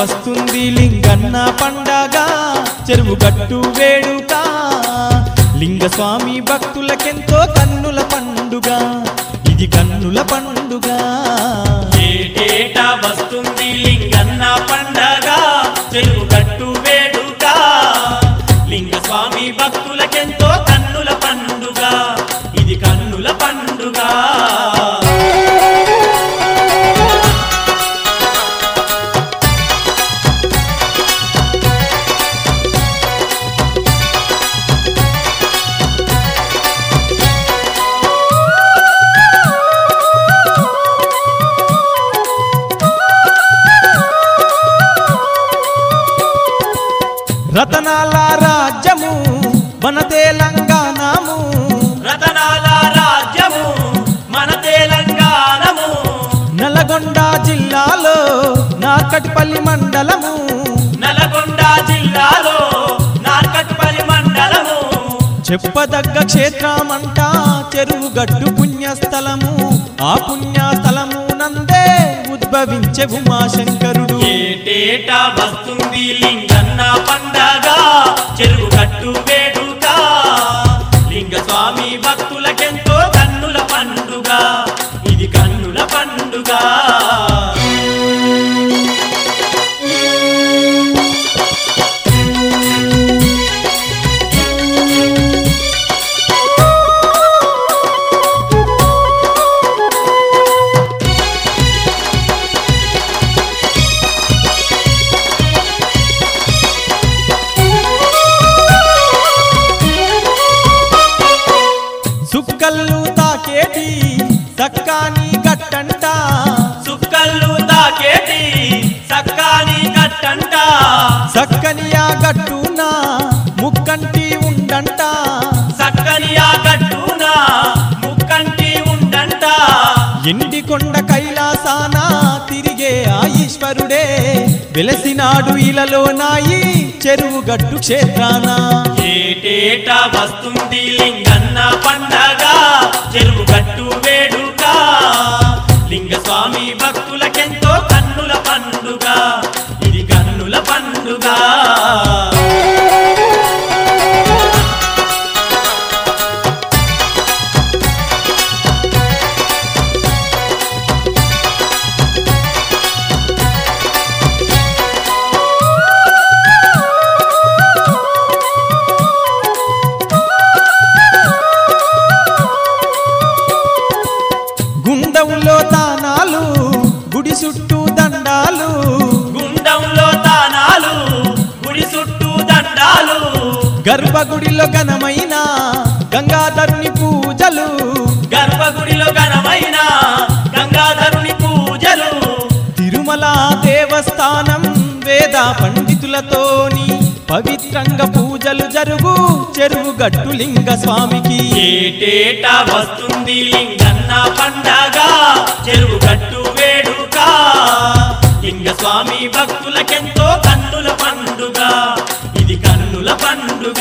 వస్తుంది లింగన్న పండగ చెరువు గట్టు వేడుక లింగస్వామి భక్తులకెంతో కన్నుల పండుగ ఇది కన్నుల పండుగ ఏటేటా వస్తుంది లింగన్న పండగ చెరువు గట్టు వేడుక లింగ స్వామి భక్తులకెంతో కన్నుల పండుగ ఇది కన్నుల పండుగ రతనాల రాజ్యము మన తెలంగాణము రతనాల రాజ్యము మన తెలంగాణము నల్గొండ జిల్లాలో నార్కట్పల్లి మండలము నల్గొండ జిల్లాలో నార్కట్పల్లి మండలము చెప్పదగ్గ క్షేత్రమంట చెరువు గట్టు పుణ్యస్థలము ఆ పుణ్యస్థలము నందే ఉద్భవించే ఉమాశంకరుడు ఏటేటా వస్తుంది లింగన్న పండగ చెరువు కట్టు వేడుక లింగ స్వామి భక్తులకెంతో కన్నుల పండుగ ఇది కన్నుల పండుగ సుక్కల్లు తాకేటి సక్కాని గట్టంట సుక్కల్లు తాకేటి సక్కాని కట్టంట సక్కని ఆ గట్టున ముక్కంటి ఉండంట సక్కని ఆ గట్టున ముక్కంటి ఉండంట ఎండి కొండ కైలాసాన తిరిగే ఆ ఈశ్వరుడే వెలసినాడు ఇలలో నాయి చెరువు గట్టు క్షేత్రాన ఏటేటా వస్తుంది లింగన్న పండగ చెరువు గట్టు వేడుక లింగ స్వామి భక్తులకెంతో కన్నుల పండుగ ఇది కన్నుల పండుగ గుండంలో తానాలు గుడి చుట్టూ దండాలు గుండంలో తానాలు గుడి చుట్టూ దండాలు గర్భగుడిలో ఘనమైన గంగాధరుని పూజలు గర్భగుడిలో ఘనమైన గంగాధరుని పూజలు తిరుమల దేవస్థానం వేద పండితులతోని పవిత్రంగా పూజలు జరుగు చెరువు గట్టు లింగ స్వామికి ఏటేటా వస్తుంది లింగన్న పండగ చెరువు గట్టు వేడుక లింగ స్వామి భక్తులకెంతో కన్నుల పండుగ ఇది కన్నుల పండుగ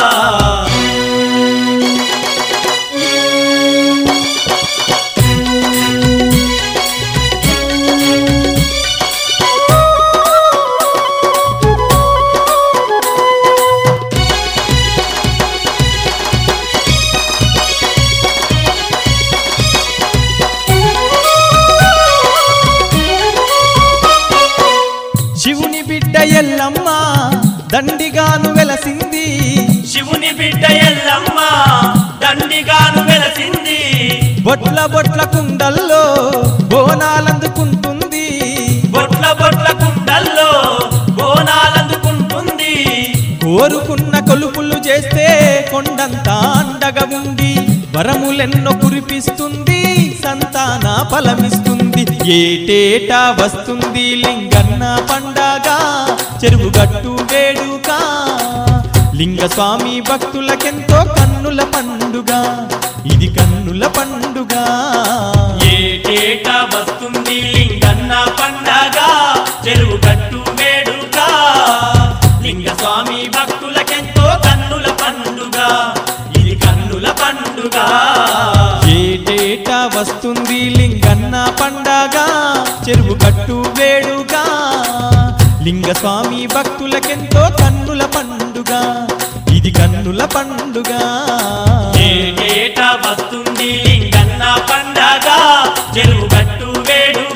శివుని బిడ్డ ఎల్లమ్మ దండిగాను వెలసింది శివుని బిడ్డ ఎల్లమ్మ దండిగాను వెలసింది బొట్ల బొట్ల కుండల్లో బోనాలందుకుంటుంది బొట్ల బొట్ల కుండల్లో బోనాలందుకుంటుంది కోరుకున్న కొలుపులు చేస్తే కొండంతా అండగా ఉండి వరములెన్నో కురిపిస్తుంది సంతాన ఫలమిస్తుంది ఏటేటా వస్తుంది లింగన్న పండగ చెరువు గట్టు వేడుక లింగ స్వామి భక్తులకెంతో కన్నుల పండుగ ఇది కన్నుల పండుగ ఏటేటా వస్తుంది లింగన్న పండగ చెరువు గట్టు వేడుక లింగ స్వామి భక్తులకెంతో కన్నుల పండుగ ఇది కన్నుల పండుగ ఏటేటా వస్తుంది లింగన్న పండగ చెరువు కట్టు వేడుగా లింగస్వామి భక్తులకెంతో కన్నుల పండుగ ఇది కన్నుల పండుగ ఏటేటా వస్తుంది లింగన్న పండగ చెరువు గట్టు వేడుక